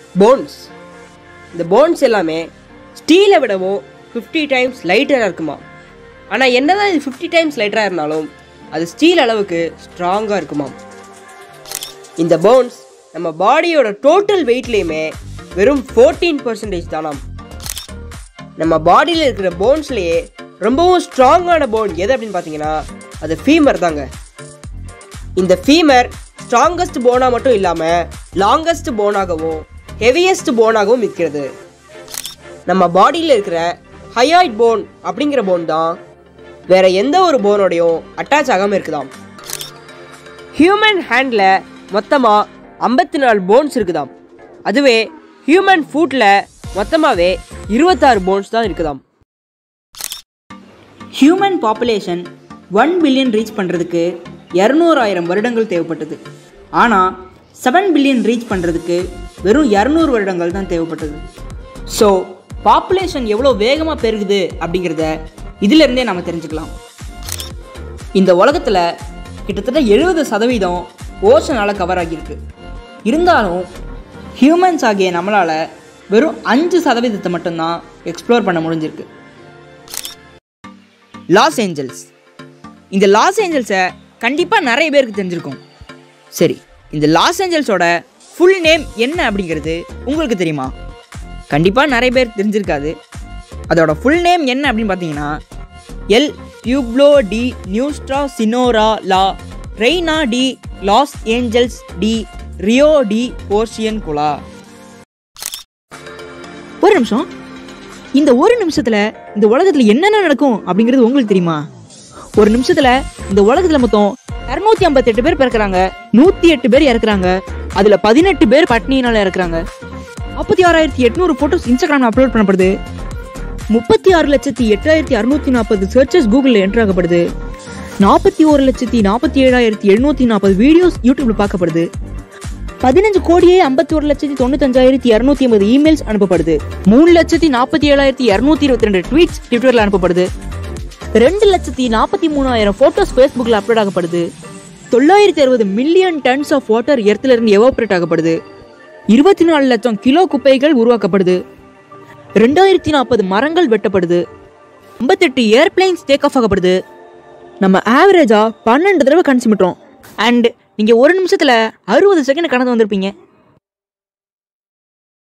bones இந்த bones எல்லாமே ஸ்டீலை விடவும் ஃபிஃப்டி டைம்ஸ் லைட்டராக இருக்குமா ஆனால் என்னதான் இது ஃபிஃப்டி டைம்ஸ் லைட்டராக இருந்தாலும் அது ஸ்டீல் அளவுக்கு ஸ்ட்ராங்காக இருக்குமா இந்த போன்ஸ் நம்ம பாடியோட டோட்டல் வெயிட்லேயுமே வெறும் ஃபோர்டீன் பர்சன்டேஜ் தானாம் நம்ம பாடியில் இருக்கிற போன்ஸ்லேயே ரொம்பவும் ஸ்ட்ராங்கான போன் எது அப்படின்னு பார்த்தீங்கன்னா அது ஃபீமர் தாங்க இந்த ஃபீமர் ஸ்ட்ராங்கஸ்ட் போனாக மட்டும் இல்லாமல் லாங்கஸ்ட் போனாகவும் ஹெவியஸ்ட் போனாகவும் இருக்கிறது நம்ம பாடியில் இருக்கிற ஹையாய்ட் போன் அப்படிங்கிற போன் தான் வேற எந்த ஒரு போனோடையும் அட்டாச் ஆகாமல் இருக்குதாம் ஹியூமன் ஹேண்டில் மொத்தமாக ஐம்பத்தி நாலு போன்ஸ் இருக்குதாம் அதுவே ஹியூமன் ஃபுட்டில் மொத்தமாகவே இருபத்தாறு போன்ஸ் தான் இருக்குதாம் human population one billion reach பண்ணுறதுக்கு இரநூறாயிரம் வருடங்கள் தேவைப்பட்டது ஆனால் செவன் பில்லியன் ரீச் பண்ணுறதுக்கு வெறும் இரநூறு வருடங்கள் தான் தேவைப்பட்டது ஸோ பாப்புலேஷன் எவ்வளோ வேகமாக பெருகுது அப்படிங்கிறத இதிலிருந்தே நம்ம தெரிஞ்சுக்கலாம் இந்த உலகத்தில் கிட்டத்தட்ட எழுபது சதவீதம் ஓஷனால் கவர் ஆகியிருக்கு இருந்தாலும் ஹியூமன்ஸ் ஆகிய நம்மளால் வெறும் அஞ்சு சதவீதத்தை மட்டும்தான் எக்ஸ்ப்ளோர் பண்ண முடிஞ்சிருக்கு லாஸ் ஏஞ்சல்ஸ் இந்த லாஸ் ஏஞ்சல்ஸை கண்டிப்பாக நிறைய பேருக்கு தெரிஞ்சிருக்கும் சரி இந்த லாஸ் ஏஞ்சல்ஸோட ஃபுல் நேம் என்ன அப்படிங்கிறது உங்களுக்கு தெரியுமா கண்டிப்பாக நிறைய பேர் தெரிஞ்சிருக்காது அதோட ஃபுல் நேம் என்ன அப்படின்னு பார்த்தீங்கன்னா El Pueblo de Nuestra Senora la Reina de los Angeles de Rio de Porciuncula ஒரு நிமிஷம் இந்த ஒரு நிமிஷத்துல இந்த உலகத்துல என்னென்ன நடக்கும் அப்படிங்கிறது உங்களுக்கு தெரியுமா ஒரு நிமிஷத்துல இந்த உலகத்துல மொத்தம் இரநூத்தி ஐம்பத்தெட்டு பேர் பிறக்கிறாங்க நூத்தி எட்டு பேர் இறக்குறாங்க அதுல பதினெட்டு பேர் பட்னியினால இறக்குறாங்க நாற்பத்தி ஆறாயிரத்தி எட்நூறு போட்டோஸ் இன்ஸ்டாகிராம்ல அப்லோட் பண்ணப்படுது முப்பத்தி ஆறு லட்சத்தி எட்டாயிரத்தி அறுநூத்தி நாற்பது சர்ச்சஸ் கூகுளில் என்டர் ஆகப்படுது நாற்பத்தி ஒரு லட்சத்தி நாற்பத்தி ஏழாயிரத்தி எழுநூத்தி நாற்பது வீடியோஸ் யூடியூப்ல பார்க்கப்படுது பதினஞ்சு கோடியே ஐம்பத்தி ஒரு லட்சத்தி தொண்ணூத்தஞ்சாயிரத்தி இரநூத்தி ஐம்பது இமெயில்ஸ் அனுப்பப்படுது மூணு லட்சத்தி நாற்பத்தி ஏழாயிரத்தி இரநூத்தி இருபத்தி ரெண்டு ட்வீட்ஸ் ட்விட்டர்ல அனுப்பப்படுது ரெண்டு லட்சத்தி நாற்பத்தி மூணாயிரம் போட்டோஸ் ஃபேஸ்புக்கில் அப்லோட் ஆகப்படுது தொள்ளாயிரத்தி அறுபது மில்லியன் டன்ஸ் ஆஃப் வாட்டர் எர்த்துல இருந்து எவாபரேட் ஆகப்படுது இருபத்தி நாலு லட்சம் கிலோ குப்பைகள் உருவாக்கப்படுது ரெண்டாயிரத்தி நாற்பது மரங்கள் வெட்டப்படுது ஐம்பத்தெட்டு ஏர்பிளைன்ஸ் டேக் ஆஃப் ஆகப்படுது நம்ம ஆவரேஜா பன்னெண்டு தடவை கணிச்சு விட்டோம் அண்ட் நீங்கள் ஒரு நிமிஷத்தில் அறுபது செகண்ட் கடந்து வந்திருப்பீங்க